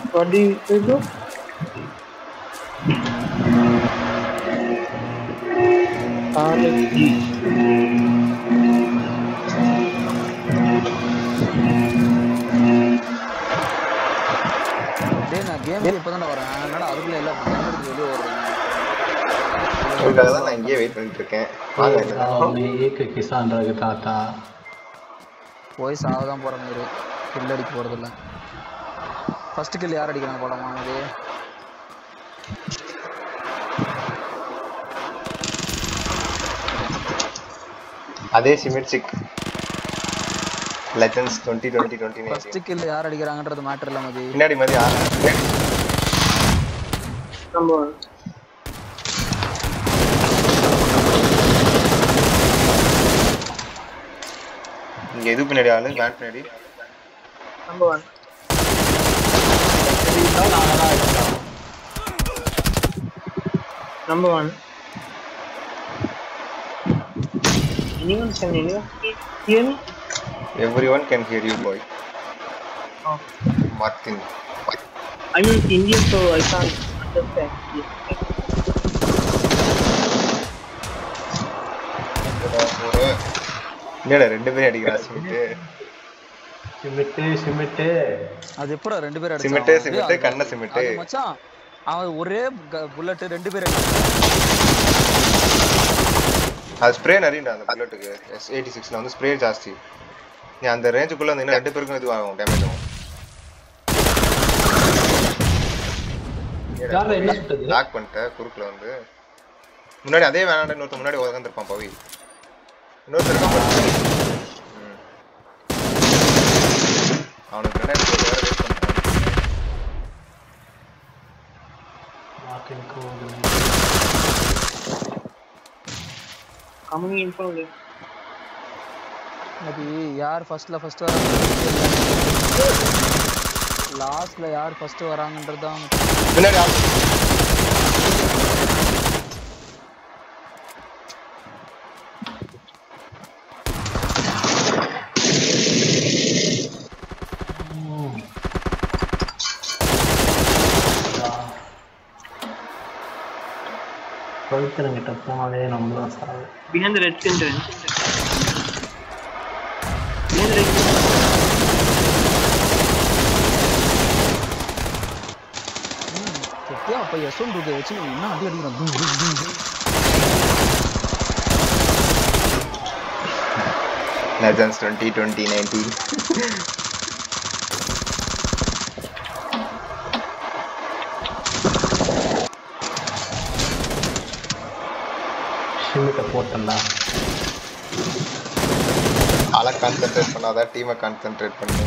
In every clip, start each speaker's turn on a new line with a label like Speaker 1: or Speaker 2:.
Speaker 1: What do you say, bro? RFG.
Speaker 2: டேய் நான் game இப்பதான் வரேன் என்னடா அதுக்குள்ள எல்லாம் கேம் எடுத்து வெளியே வருது
Speaker 3: உங்களுக்காக தான் நான் இங்கேயே வெயிட் பண்ணிட்டு இருக்கேன் வாங்க இந்த பக்கம்.
Speaker 4: एक किसान रखता था
Speaker 2: போய் சாவ தான் போற மாதிரி கில் அடிக்க போறது இல்ல ஃபர்ஸ்ட் கில் யார் அடிக்கிறாங்க படமா அது
Speaker 3: அதே symmetric legends twenty twenty twenty
Speaker 2: first kill யார் அடிக்கிறாங்கன்றது மேட்டர் இல்ல மதி
Speaker 3: பின்னாடி மாதிரி ஆறு
Speaker 1: Number one.
Speaker 3: இங்க எது பின்னாடி ஆளு வேன் பின்னாடி
Speaker 1: Number one. Number one. Anyone can anyone hear me?
Speaker 3: Everyone can hear you boy
Speaker 1: Oh.
Speaker 3: Martin
Speaker 1: I'm in Indian, so I can't understand. Yes.
Speaker 3: இல்லடா ரெண்டு பேரும் அடிக்கிறா சிமெண்ட்
Speaker 4: சிமெட்டு சிமெட்டு
Speaker 2: அது எப்படா ரெண்டு பேர்
Speaker 3: சிமெண்ட்டு, சிமெண்ட்டு, கண்ண சிமெண்ட்டு.
Speaker 2: மச்சான் அவன் ஒரே புல்லட் ரெண்டு பேர்
Speaker 3: அது ஸ்ப்ரே நிறையண்டா அந்த புல்லட்டுக்கு எஸ் எயிட்டி சிக்ஸில் வந்து ஸ்ப்ரே ஜாஸ்தி நீ அந்த ரேஞ்சுக்குள்ளே வந்து ரெண்டு பேருக்கும் இது ஆகும் டேமேஜ் ஆகும்
Speaker 4: யாரா என்ன சுட்டது
Speaker 3: லாக் பண்ணிட்டேன் குறுக்கில் வந்து முன்னாடி அதே வேணாண்ட இன்னொருத்த முன்னாடி உட்காந்துருப்பான் பவி இன்னொருத்தர் இருக்கான் பாரு. ம். அவனுக்கு பின்னாடி ஒரு வேற wait பண்றான்.
Speaker 4: மார்க்கிங் கோடு
Speaker 1: Coming in front of you.
Speaker 2: அது யார் ஃபர்ஸ்ட்ல ஃபர்ஸ்ட் வராங்க லாஸ்ட்ல யார் ஃபர்ஸ்ட் வராங்கன்றது தான்
Speaker 3: பின்னாடி ஆள்
Speaker 4: பவித்திரங்கிட்ட போனாலே நம்ம தான் சாவு
Speaker 1: Behind the red screen. Behind the red screen.
Speaker 2: Sathya அப்ப யசோன் இருக்கு வச்சு என்ன அடி அடிக்கிறான் two, two, two, two.
Speaker 3: Legends twenty twenty ninety
Speaker 4: சிமெட்டை போட்டேன்டா
Speaker 3: ஆளை கான்சென்ட்ரேட் பண்ணாதான் டீமை கான்சென்ட்ரேட் பண்ணு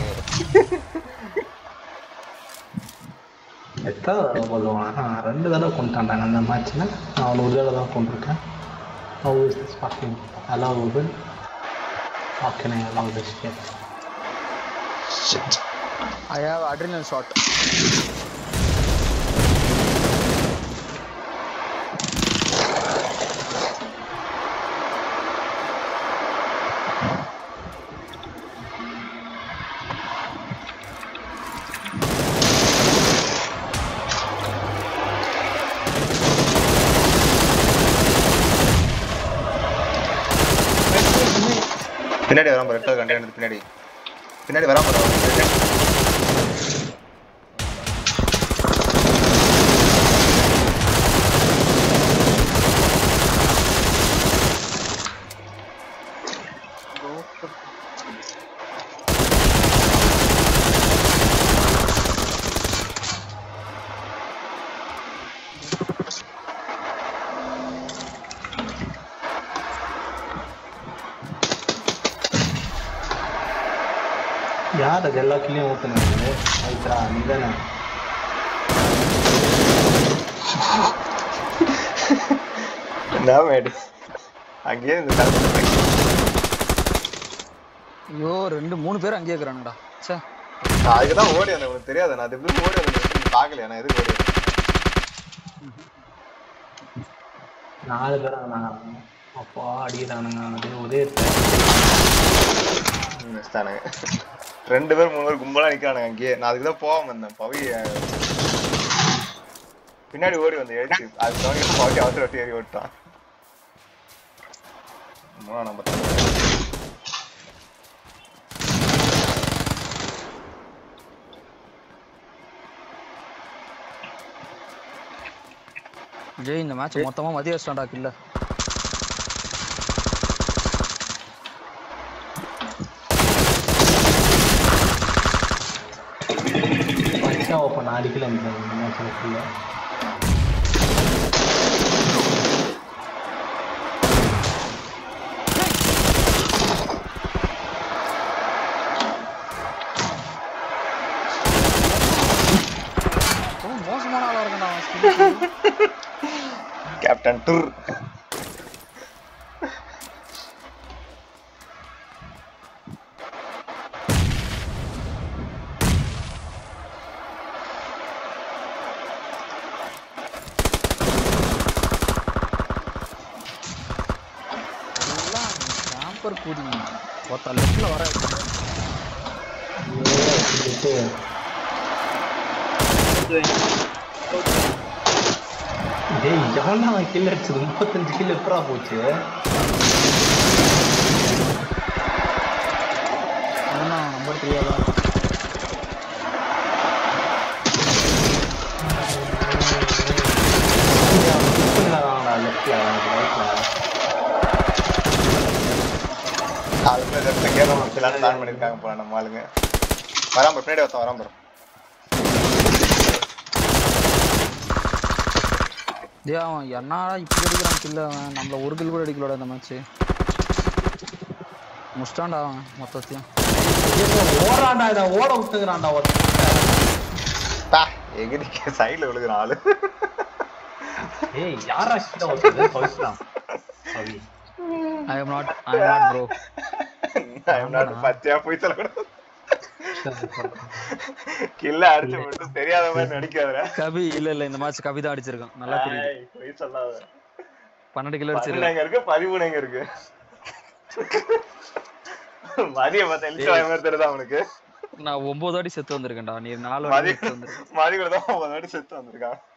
Speaker 4: எத்தனை தடவை கொள்ளுவான் ஆ, ரெண்டு தடவை கொண்டுட்டான்டாங்க அந்த மேட்ச்சில் நான் அவனை ஒரு தடவை தான் கொண்டிருக்கேன் How is this fucking allowable? How can I allow this shit?
Speaker 3: Shit.
Speaker 2: I have adrenaline shot.
Speaker 3: பின்னாடி வராம பாரு ரெட்டாவது கண்டெய்னர் பின்னாடி பின்னாடி வராம பாரு அவன் பின்னாடி.
Speaker 4: யார் அது எல்லா கிளியும் ஊற்றுனது ரைட்டா நீ தானே
Speaker 3: நான் மேடு அங்கேயே இந்த தரப்பு
Speaker 2: ஐயோ ரெண்டு மூணு பேர் அங்கேயே இருக்கிறானுடா சே
Speaker 3: நான் அதுக்கு தான் ஓடி வந்தேன் உனக்கு தெரியாது நான் அது எப்படி ஓடி வந்தேன் நீ பார்க்கலையா நான் எதுக்கு ஓடி வந்தேன்
Speaker 4: நாலு பேர் இருந்தாங்க அப்பா அடிக்கிறானுங்க அது ஒரே
Speaker 3: ம், வச்சுட்டானுங்க ரெண்டு பேர் மூணு பேர் கும்பலா நிக்கிறானுங்க அங்கேயே நான் அதுக்கு தான் போகாம வந்தேன் பவி அஹ், பின்னாடி ஓடி வந்து ஏறிச்சு அது தோணி பவி அவசர விட்டு ஏறி ஓட்டான் அம்மா, நம்ம தப்பு.
Speaker 2: ஜெய் இந்த மேட்ச் மொத்தமா மதிய வச்சிட்டான்டா கில்ல
Speaker 4: பச்சா ஓப்பன் அடிக்கல இந்த மேட்ச் ஃபுல்லாக
Speaker 2: ரொம்ப மோசமான ஆளா இருக்கா அவன்
Speaker 3: கேப்டன் டூர்
Speaker 2: கேம்பர் கூதிங்க ஒருத்த லெஃப்ட்ல வர
Speaker 4: டேய் எவன்டா அவன் கில் அடிச்சது முப்பத்தஞ்சு கில் எப்படா போச்சு
Speaker 2: நம்பர் தெரியாதா
Speaker 4: வாங்கடா லெஃப்ட்ல ரைட்ல
Speaker 3: அதுக்குள்ள லெஃப்ட்ல கேரம் வச்சுலாம் பிளான் பண்ணிருக்காங்க போல நம்ம ஆளுங்க வராம பின்னாடி ஒருத்தன் வராம
Speaker 2: டேய் அவன் என்னடா இப்படி அடிக்கிறான் கில்ல அவன் நம்மள ஒரு கில் கூட அடிக்கலடா இந்த மேட்ச் முஸ்டாண்டா அவன் மொத்தத்தையும்
Speaker 4: ஓடாண்டா இதை ஓட விட்டுக்கிறான்டா ஒருத்தன்
Speaker 3: பா எகிரி சைடுல விழுகுறான் ஆளு
Speaker 4: ஏய் யாரா கிட்ட ஒருத்தது சொல்லிட்டான் சரி
Speaker 2: I am not I am not bro
Speaker 3: I'm not பச்சையா போய் சொல்லக்கூடாது கில்ல அடிச்சு மட்டும் தெரியாத மாதிரி நடிக்காதடா
Speaker 2: கபி இல்ல இல்ல இந்த மேட்ச் கபி தான் அடிச்சிருக்கான் நல்லா தெரியுது
Speaker 3: ஏய், பொய் சொல்லாத
Speaker 2: பன்னெண்டு கிலோ
Speaker 3: பதினெண்டு
Speaker 2: அடிச்சிருக்கான்
Speaker 3: எங்க இருக்கு பதிமூணு எங்க இருக்கு மதிய பார்த்தா எழுச்சி மாதிரி தெரியுதா அவனுக்கு
Speaker 2: நான் ஒன்பது வாட்டி செத்து வந்திருக்கேன்டா நீ நாலு வாட்டி
Speaker 3: மதிய
Speaker 2: செத்து வந்திருக்க
Speaker 3: மதிய கூட தான் ஒன்பது வாட்டி செத்து வந்திருக்கான்